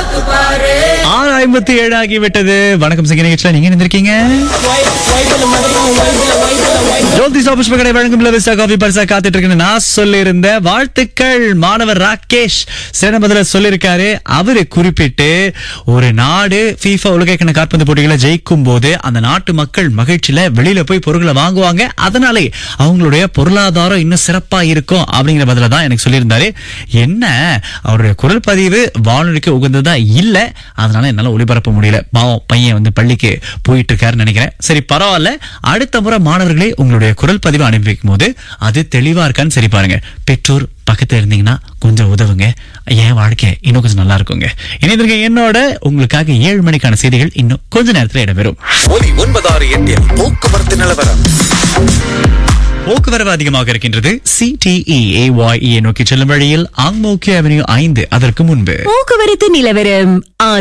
ஆறு ஐம்பத்தி ஏழு ஆகிவிட்டது வணக்கம் சிங்க நிகழ்ச்சியில் நீங்க இருந்திருக்கீங்க ஜோதிஷா புஷ்பகடை வழங்கும் லவிஸ்டா காஃபி பரிசா காத்துட்டு இருக்குன்னு நான் சொல்லியிருந்த வாழ்த்துக்கள் மாணவர் ராகேஷ் சிறந்த சொல்லியிருக்காரு அவரு குறிப்பிட்டு ஒரு நாடு FIFA உலகக்கிண காற்பந்து போட்டிகளை ஜெயிக்கும் போது அந்த நாட்டு மக்கள் மகிழ்ச்சியில வெளியில போய் பொருட்களை வாங்குவாங்க அதனாலே அவங்களுடைய பொருளாதாரம் இன்னும் சிறப்பா இருக்கும் அப்படிங்கிற பதில தான் எனக்கு சொல்லியிருந்தாரு என்ன அவருடைய குரல் பதிவு வானொலிக்கு உகந்ததா இல்ல அதனால என்னால ஒளிபரப்ப முடியல பாவம் பையன் வந்து பள்ளிக்கு போயிட்டு இருக்காருன்னு நினைக்கிறேன் சரி பரவாயில்ல அடுத்த முறை மாணவர்களே உங்களுடைய குரல் பதிவு அனுப்பி வைக்கும் போது அது தெளிவா இருக்கான்னு சரி பாருங்க பெற்றோர் பக்கத்துல இருந்தீங்கன்னா கொஞ்சம் உதவுங்க என் வாழ்க்கை இன்னும் கொஞ்சம் நல்லா இருக்குங்க இணைந்திருக்க என்னோட உங்களுக்காக ஏழு மணிக்கான செய்திகள் இன்னும் கொஞ்ச நேரத்துல இடம்பெறும் ஒலி ஒன்பதாறு எட்டில் போக்குவரத்து நிலவரம் போக்குவரவு அதிகமாக இருக்கின்றது சிடிஇ ஏஒய்இ நோக்கி செல்லும் வழியில் ஆங்மோக்கிய அவென்யூ ஐந்து அதற்கு முன்பு போக்குவரத்து நிலவரம்